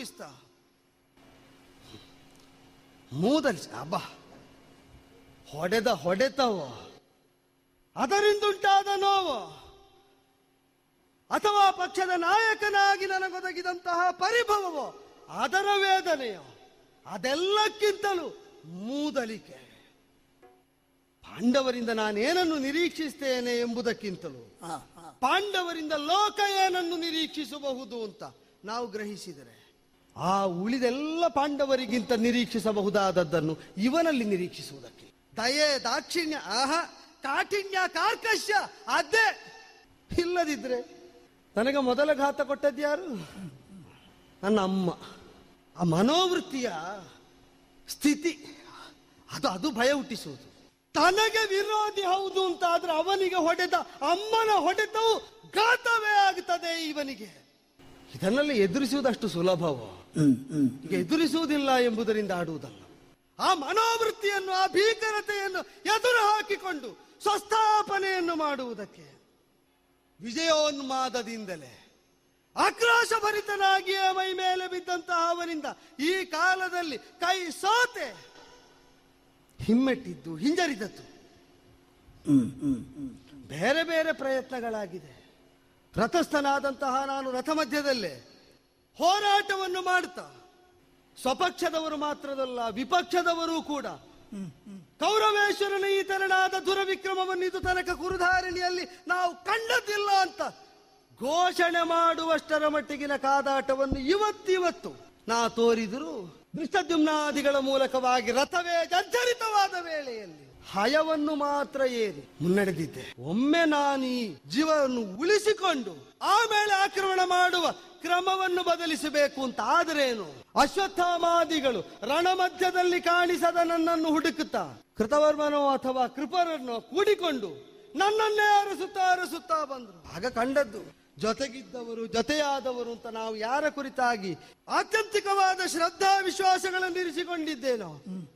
ಮುಗಿಸ್ತ ಮೂದಲ್ ಅಬ್ಬ ಹೊಡೆದ ಹೊಡೆತವೋ ಅದರಿಂದುಂಟಾದ ನೋವು ಅಥವಾ ಪಕ್ಷದ ನಾಯಕನಾಗಿ ನನಗೊದಗಿದಂತಹ ಪರಿಭವವೋ ಅದರ ವೇದನೆಯೋ ಅದೆಲ್ಲಕ್ಕಿಂತಲೂ ಮೂದಲಿಕೆ ಪಾಂಡವರಿಂದ ನಾನೇನನ್ನು ನಿರೀಕ್ಷಿಸ್ತೇನೆ ಎಂಬುದಕ್ಕಿಂತಲೂ ಹಾ, ಹಾ. ಪಾಂಡವರಿಂದ ಲೋಕ ಏನನ್ನು ನಿರೀಕ್ಷಿಸಬಹುದು ಅಂತ ನಾವು ಗ್ರಹಿಸಿದರೆ ಆ ಉಳಿದೆಲ್ಲ ಪಾಂಡವರಿಗಿಂತ ನಿರೀಕ್ಷಿಸಬಹುದಾದದ್ದನ್ನು ಇವನಲ್ಲಿ ನಿರೀಕ್ಷಿಸುವುದಕ್ಕೆ ದಯೆ ದಾಕ್ಷಿಣ್ಯ ಆಹಾ ಕಾಠಿಣ್ಯ ಕಾರ್ಕಶ್ಯ ಅದೇ ಇಲ್ಲದಿದ್ರೆ ನನಗೆ ಮೊದಲ ಘಾತ ಕೊಟ್ಟದ್ಯಾರು ನನ್ನ ಅಮ್ಮ ಆ ಮನೋವೃತ್ತಿಯ ಸ್ಥಿತಿ ಅದು ಅದು ಭಯ ಹುಟ್ಟಿಸುವುದು ತನಗೆ ವಿರೋಧಿ ಹೌದು ಅಂತ ಆದ್ರೆ ಅವನಿಗೆ ಹೊಡೆದ ಅಮ್ಮನ ಹೊಡೆತವು ಘಾತವೇ ಆಗುತ್ತದೆ ಇವನಿಗೆ ಇದನ್ನೆಲ್ಲ ಎದುರಿಸುವುದಷ್ಟು ಸುಲಭವೋ ಹ್ಮ್ ಹ್ಮ್ ಈಗ ಎದುರಿಸುವುದಿಲ್ಲ ಎಂಬುದರಿಂದ ಆಡುವುದಲ್ಲ ಆ ಮನೋವೃತ್ತಿಯನ್ನು ಆ ಭೀಕರತೆಯನ್ನು ಎದುರು ಹಾಕಿಕೊಂಡು ಸ್ವಸ್ಥಾಪನೆಯನ್ನು ಮಾಡುವುದಕ್ಕೆ ವಿಜಯೋನ್ಮಾದದಿಂದಲೇ ಆಕ್ರೋಶಭರಿತನಾಗಿಯೇ ಮೈ ಮೇಲೆ ಬಿದ್ದಂತಹ ಅವನಿಂದ ಈ ಕಾಲದಲ್ಲಿ ಕೈ ಸೋತೆ ಹಿಮ್ಮೆಟ್ಟಿದ್ದು ಹಿಂಜರಿದದ್ದು ಹ್ಮ್ ಹ್ಮ್ ಹ್ಮ್ ಬೇರೆ ಬೇರೆ ಪ್ರಯತ್ನಗಳಾಗಿದೆ ರಥಸ್ಥನಾದಂತಹ ನಾನು ರಥ ಮಧ್ಯದಲ್ಲೇ ಹೋರಾಟವನ್ನು ಮಾಡ್ತಾ ಸ್ವಪಕ್ಷದವರು ಮಾತ್ರದಲ್ಲ ವಿಪಕ್ಷದವರು ಕೂಡ ಕೌರವೇಶ್ವರನ ಈ ತೆರನಾದ ದುರವಿಕ್ರಮವನ್ನು ಇದು ತನಕ ಕುರುಧಾರಣಿಯಲ್ಲಿ ನಾವು ಕಂಡದ್ದಿಲ್ಲ ಅಂತ ಘೋಷಣೆ ಮಾಡುವಷ್ಟರ ಮಟ್ಟಿಗಿನ ಕಾದಾಟವನ್ನು ಇವತ್ತಿವತ್ತು ನಾ ತೋರಿದರು ದೃಷ್ಟದ್ಯುಮ್ನಾದಿಗಳ ಮೂಲಕವಾಗಿ ರಥವೇ ಜರ್ಜರಿತವಾದ ವೇಳೆಯಲ್ಲಿ ಹಯವನ್ನು ಮಾತ್ರ ಏರಿ ಮುನ್ನಡೆದಿದ್ದೆ ಒಮ್ಮೆ ನಾನು ಈ ಜೀವವನ್ನು ಉಳಿಸಿಕೊಂಡು ಆಮೇಲೆ ಆಕ್ರಮಣ ಮಾಡುವ ಕ್ರಮವನ್ನು ಬದಲಿಸಬೇಕು ಅಂತ ಆದರೇನು ಅಶ್ವತ್ಥಾಮಾದಿಗಳು ರಣಮಧ್ಯದಲ್ಲಿ ಕಾಣಿಸದ ನನ್ನನ್ನು ಹುಡುಕುತ್ತಾ ಕೃತವರ್ಮನೋ ಅಥವಾ ಕೃಪರನ್ನೋ ಕೂಡಿಕೊಂಡು ನನ್ನನ್ನೇ ಅರಸುತ್ತಾ ಅರಸುತ್ತಾ ಬಂದ್ರು ಆಗ ಕಂಡದ್ದು ಜೊತೆಗಿದ್ದವರು ಜೊತೆಯಾದವರು ಅಂತ ನಾವು ಯಾರ ಕುರಿತಾಗಿ ಆತ್ಯಂತಿಕವಾದ ಶ್ರದ್ಧಾ ವಿಶ್ವಾಸಗಳನ್ನು ಇರಿಸಿಕೊಂಡಿದ್ದೇನೋ